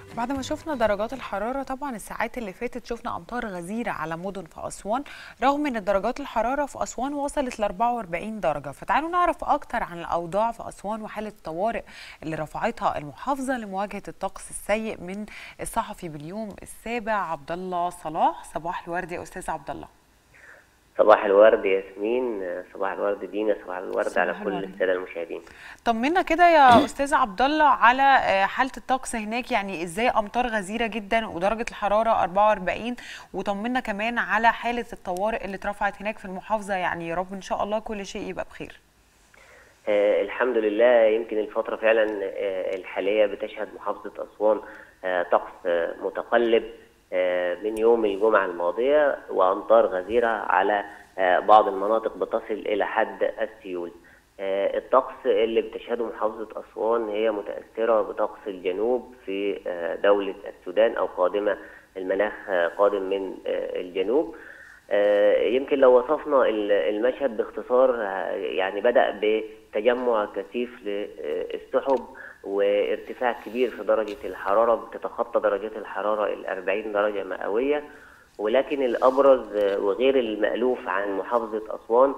بعد ما شفنا درجات الحرارة طبعا الساعات اللي فاتت شفنا أمطار غزيرة على مدن في أسوان رغم أن درجات الحرارة في أسوان وصلت ل 44 درجة فتعالوا نعرف أكتر عن الأوضاع في أسوان وحالة الطوارئ اللي رفعتها المحافظة لمواجهة الطقس السيء من الصحفي باليوم السابع عبد الله صلاح صباح الورد يا أستاذ عبد الله صباح الورد ياسمين صباح الورد دينا صباح الورد صباح على كل الورد. الساده المشاهدين طمنا كده يا أستاذ عبد الله على آه، حالة الطقس هناك يعني إزاي أمطار غزيرة جدا ودرجة الحرارة 44 وطمنا كمان على حالة الطوارئ اللي اترفعت هناك في المحافظة يعني يا رب إن شاء الله كل شيء يبقى بخير آه الحمد لله يمكن الفتره فعلا آه الحاليه بتشهد محافظه اسوان آه طقس آه متقلب آه من يوم الجمعه الماضيه وامطار غزيره على آه بعض المناطق بتصل الى حد السيول آه الطقس اللي بتشهده محافظه اسوان هي متاثره بطقس الجنوب في آه دوله السودان او قادمه المناخ آه قادم من آه الجنوب آه، يمكن لو وصفنا ال- المشهد باختصار آه، يعني بدأ بتجمع كثيف للسحب وارتفاع كبير في درجة الحرارة بتتخطى درجات الحرارة ال 40 درجة مئوية ولكن الأبرز آه، وغير المألوف عن محافظة أسوان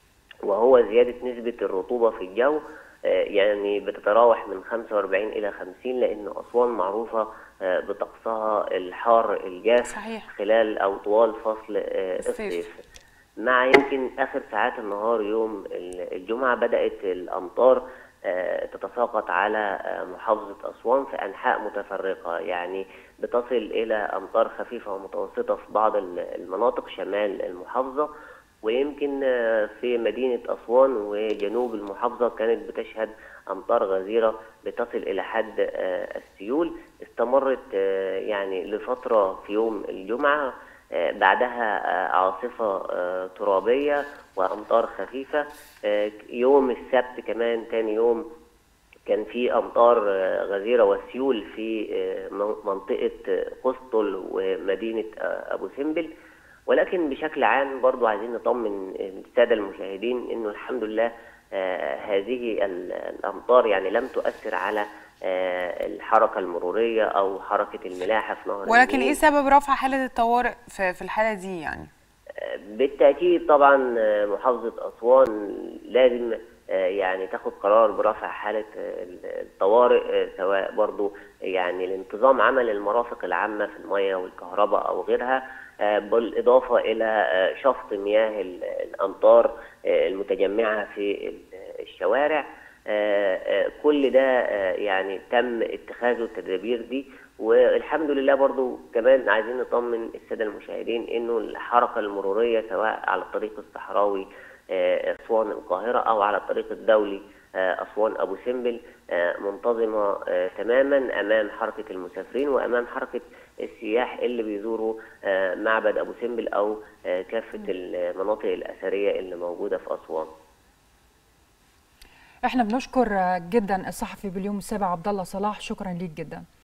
وهو زيادة نسبة الرطوبة في الجو آه، يعني بتتراوح من 45 إلى 50 لأن أسوان معروفة آه، بطقسها الحار الجاف صحيح. خلال أو طوال فصل آه، الصيف. الصيف مع يمكن آخر ساعات النهار يوم ال- الجمعة بدأت الأمطار آه، تتساقط على آه، محافظة أسوان في أنحاء متفرقة يعني بتصل إلى أمطار خفيفة ومتوسطة في بعض ال- المناطق شمال المحافظة ويمكن آه، في مدينة أسوان وجنوب المحافظة كانت بتشهد أمطار غزيرة بتصل إلى حد آه، السيول استمرت آه، يعني لفترة في يوم الجمعة آه، بعدها آه، عاصفة آه، ترابية وأمطار خفيفة آه، يوم السبت كمان تاني يوم كان في امطار آه، غزيره وسيول في آه، من- منطقه آه، قسطل ومدينه آه، ابو سمبل ولكن بشكل عام برضو عايزين نطمن الساده المشاهدين انه الحمد لله آه، هذه ال- الامطار يعني لم تؤثر على آه، الحركه المروريه او حركه الملاحه في نهر ولكن النيل. إيه سبب رفع حالة الطوارئ في في الحالة دي يعني بالتأكيد طبعا محافظة أسوان لازم آه، يعني تاخد قرار برفع حالة آه، الطوارئ آه، سواء برضو يعني لانتظام عمل المرافق العامة في المياه والكهرباء أو غيرها آه، بالإضافة إلى آه، شفط مياه ال- الأمطار آه، المتجمعة في ال- الشوارع آه، آه، كل ده آه، يعني تم اتخاذه التدابير دي والحمد لله برضو كمان عايزين نطمن السادة المشاهدين انه الحركة المرورية سواء على الطريق الصحراوي آه، اسوان القاهرة او على الطريق الدولي آه، اسوان ابو سمبل آه، منتظمة آه، تماما امام حركة المسافرين وامام حركة السياح اللي بيزوروا آه، معبد ابو سمبل او آه، كافة المناطق الاثرية اللي موجودة في اسوان احنا بنشكر جدا الصحفي باليوم السابع عبد الله صلاح شكرا ليك جدا